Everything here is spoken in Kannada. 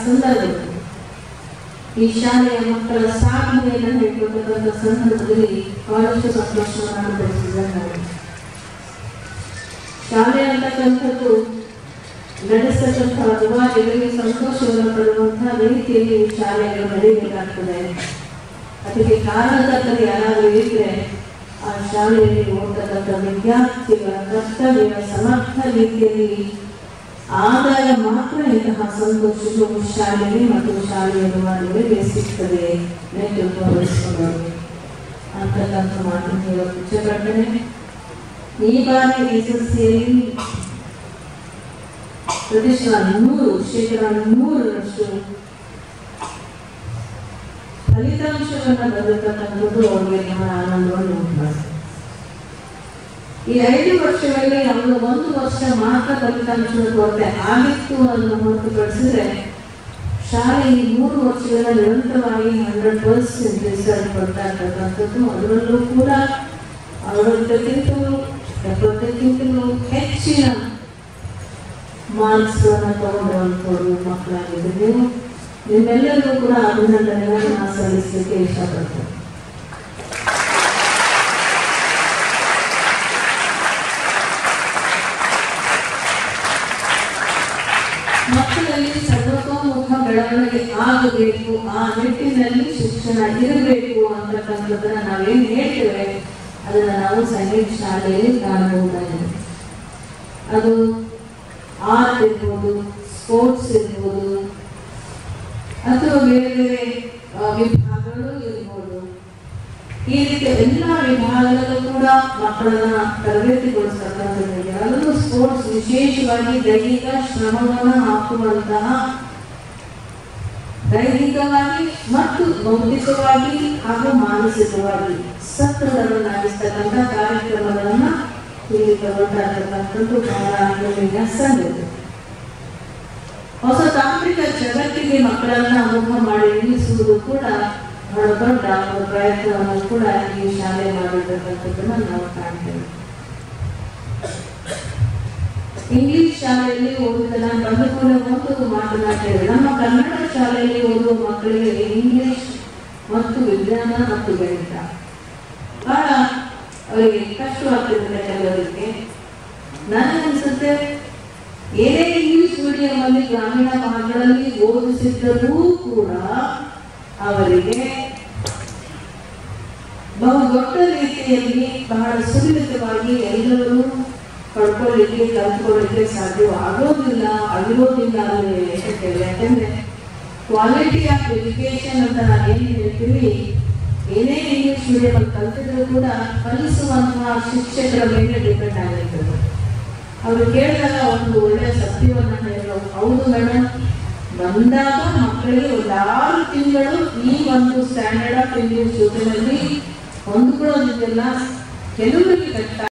ಸಂದರ್ಭದಲ್ಲಿ ಈ ಶಾಲೆಯ ಮಕ್ಕಳ ಸಾಧನೆಯನ್ನು ಹೇಳ್ಕೊಳ್ತಕ್ಕಂಥ ಸಂದರ್ಭದಲ್ಲಿ ಬಹಳಷ್ಟು ಸಂತೋಷವನ್ನು ಅನುಭವಿಸಿದ್ದಾರೆ ನಾವು ಶಾಲೆ ಅಂತಕ್ಕಂಥದ್ದು ನಡೆಸತಕ್ಕಂಥ ಅನಿವಾರ್ಯಗಳಿಗೆ ಸಂತೋಷವನ್ನು ಪಡುವಂತಹ ರೀತಿಯಲ್ಲಿ ಈ ಶಾಲೆಗಳು ನಡೆಯಬೇಕಾಗ್ತದೆ ಅದಕ್ಕೆ ಕಾರಣಕರ್ತರು ಯಾರಾದರೂ ಇದ್ರೆ ಆ ಶಾಲೆಯಲ್ಲಿ ಓದತಕ್ಕಂಥ ವಿದ್ಯಾರ್ಥಿಗಳ ಕರ್ತವ್ಯ ಸಮರ್ಥ ರೀತಿಯಲ್ಲಿ ಆದಾಯ ಮಾತ್ರ ಇಂತಹ ಸಂತೋಷವು ಶಾಲೆಗೆ ಮತ್ತು ಶಾಲೆಯ ಅನಿವಾರ್ಯಗಳಿಗೆ ಸಿಗ್ತದೆ ನೇತೃತ್ವ ವಹಿಸಿಕೊಂಡವರು ಅಂತಕ್ಕಂಥ ಮಾತನ್ನು ಇವತ್ತು ಇಚ್ಛೆಪಡ್ತೇನೆ ಈ ಬಾರಿ ಎಸ್ ಎಸ್ ಸಿಯಲ್ಲಿ ಪ್ರತಿಶತ ನೂರು ಶೇಕಡ ನೂರರಷ್ಟು ಫಲಿತಾಂಶವನ್ನು ಬರತಕ್ಕಂಥದ್ದು ಅವರಿಗೆ ಬಹಳ ಆನಂದವನ್ನು ಉಂಟು ಮಾಡಿದೆ. ಈ ಐದು ವರ್ಷಗಳಲ್ಲಿ ಅವರು ಒಂದು ವರ್ಷ ಮಾತ್ರ ಫಲಿತಾಂಶದ ಕೊರತೆ ಆಗಿತ್ತು ಅನ್ನೋ ಹೊರತುಪಡಿಸಿದ್ರೆ ಶಾಲೆ ಈ ಮೂರು ವರ್ಷಗಳ ನಿರಂತರವಾಗಿ ಹಂಡ್ರೆಡ್ ಪರ್ಸೆಂಟ್ ರಿಸಲ್ಟ್ ಕೊಡ್ತಾ ಇರ್ತಕ್ಕಂಥದ್ದು ಅದರಲ್ಲೂ ಕೂಡ ಅರವತ್ತಕ್ಕಿಂತಲೂ ಎಪ್ಪತ್ತಕ್ಕಿಂತಲೂ ಹೆಚ್ಚಿನ ಮಾರ್ಕ್ಸ್ಗಳನ್ನು ತಗೊಂಡಂಥವ್ರು ಮಕ್ಕಳಾಗಿದ್ದು ನೀವು ನಿಮ್ಮೆಲ್ಲರಿಗೂ ಕೂಡ ಅಭಿನಂದನೆಗಳನ್ನು ನಾನು ಸಲ್ಲಿಸಲಿಕ್ಕೆ ಇಷ್ಟಪಡ್ತೇನೆ ಮಕ್ಕಳಲ್ಲಿ ಸರ್ವತೋಮುಖ ಬೆಳವಣಿಗೆ ಆಗಬೇಕು ಆ ನಿಟ್ಟಿನಲ್ಲಿ ಶಿಕ್ಷಣ ಇರಬೇಕು ಅಂತಕ್ಕಂಥದ್ದನ್ನ ನಾವೇನು ಹೇಳ್ತೇವೆ ಅದನ್ನ ನಾವು ಸಂಗೀತ ಶಾಲೆಯಲ್ಲಿ ಕಾಣಬಹುದಾಗಿದೆ ಅದು ಆರ್ಟ್ ಇರ್ಬೋದು ಸ್ಪೋರ್ಟ್ಸ್ ಇರ್ಬೋದು ಅಥವಾ ಬೇರೆ ಬೇರೆ ಆ, ವಿಭಾಗಗಳು ಇರ್ಬೋದು ಈ ರೀತಿ ಎಲ್ಲ ವಿಭಾಗದಲ್ಲೂ ಕೂಡ ಮಕ್ಕಳನ್ನ ತರಬೇತಿಗೊಳಿಸ್ತಕ್ಕಂಥದ್ದು ಅದರಲ್ಲೂ ಸ್ಪೋರ್ಟ್ಸ್ ವಿಶೇಷವಾಗಿ ದೈಹಿಕ ಶ್ರಮವನ್ನು ಹಾಕುವಂತಹ ದೈಹಿಕವಾಗಿ ಮತ್ತು ಬೌದ್ಧಿಕವಾಗಿ ಹಾಗೂ ಮಾನಸಿಕವಾಗಿ ಸದೃಢವನ್ನಾಗಿಸ್ತಕ್ಕಂಥ ಕಾರ್ಯಕ್ರಮಗಳನ್ನ ಇಲ್ಲಿ ತಗೊಳ್ತಾ ಇರ್ತಕ್ಕಂಥದ್ದು ಬಹಳ ಹೆಮ್ಮೆಯ ಸಂಗತಿ ಹೊಸ ತಾಂತ್ರಿಕ ಜಗತ್ತಿಗೆ ಮಕ್ಕಳನ್ನ ಮುಖ ಮಾಡಿ ನಿಲ್ಲಿಸುವುದು ಕೂಡ ಬಹಳ ದೊಡ್ಡ ಒಂದು ಪ್ರಯತ್ನವನ್ನು ಕೂಡ ಈ ಶಾಲೆ ಮಾಡಿರ್ತಕ್ಕಂಥದ್ದನ್ನ ನಾವು ಕಾಣ್ತೇವೆ ಇಂಗ್ಲಿಷ್ ಶಾಲೆಯಲ್ಲಿ ಓದಿದ ನಾನು ಬಂದ ಕೂಡ ಒಂದು ಮಾತನಾಡ್ತೇವೆ ನಮ್ಮ ಕನ್ನಡ ಶಾಲೆಯಲ್ಲಿ ಓದುವ ಮಕ್ಕಳಿಗೆ ಇಂಗ್ಲಿಷ್ ಮತ್ತು ವಿಜ್ಞಾನ ಮತ್ತು ಗಣಿತ ಬಹಳ ಅವರಿಗೆ ಕಷ್ಟವಾಗ್ತಿರುತ್ತೆ ಕೆಲವರಿಗೆ ನನಗನ್ಸುತ್ತೆ ಏನೇ ಇಂಗ್ಲಿಷ್ ಮೀಡಿಯಂ ಅಲ್ಲಿ ಗ್ರಾಮೀಣ ಭಾಗಗಳಲ್ಲಿ ಓದಿಸಿದ್ದರೂ ಕೂಡ ಅವರಿಗೆ ಬಹು ದೊಡ್ಡ ರೀತಿಯಲ್ಲಿ ಬಹಳ ಸುಲಲಿತವಾಗಿ ಎಲ್ಲರೂ ಪಡ್ಕೊಳ್ಳಿಕ್ಕೆ ಕಲ್ತ್ಕೊಳ್ಳಿಕ್ಕೆ ಸಾಧ್ಯವಾಗೋದಿಲ್ಲ ಆಗಿರೋದಿಲ್ಲ ಅನ್ನೋ ಹೇಳ್ತೇವೆ ಯಾಕಂದ್ರೆ ಕ್ವಾಲಿಟಿ ಆಫ್ ಎಜುಕೇಶನ್ ಅಂತ ನಾನು ಏನು ಹೇಳ್ತೀವಿ ಏನೇ ಇಂಗ್ಲಿಷ್ ಮೀಡಿಯಂ ಅಲ್ಲಿ ಕಲ್ತಿದ್ರು ಕೂಡ ಕಲಿಸುವಂತಹ ಶಿಕ್ಷಕರ ಮೇಲೆ ಡಿಪೆಂಡ್ ಆಗಿರ್ತದೆ ಅವರು ಕೇಳಿದಾಗ ಒಂದು ಒಳ್ಳೆಯ ಸತ್ಯವನ್ನ ಹೇಳಿದ್ರು ಹೌದು ಮೇಡಮ್ ಬಂದಾಗ ಮಕ್ಕಳಿಗೆ ಒಂದು ಆರು ತಿಂಗಳು ಈ ಒಂದು ಸ್ಟ್ಯಾಂಡರ್ಡ್ ಆಫ್ ಇಂಗ್ಲಿಷ್ ಜೊತೆನಲ್ಲಿ ಹೊಂದ್ಕೊಳ್ಳೋದಿದೆಲ್ಲ ಕೆಲವರಿಗೆ ಕಷ್ಟ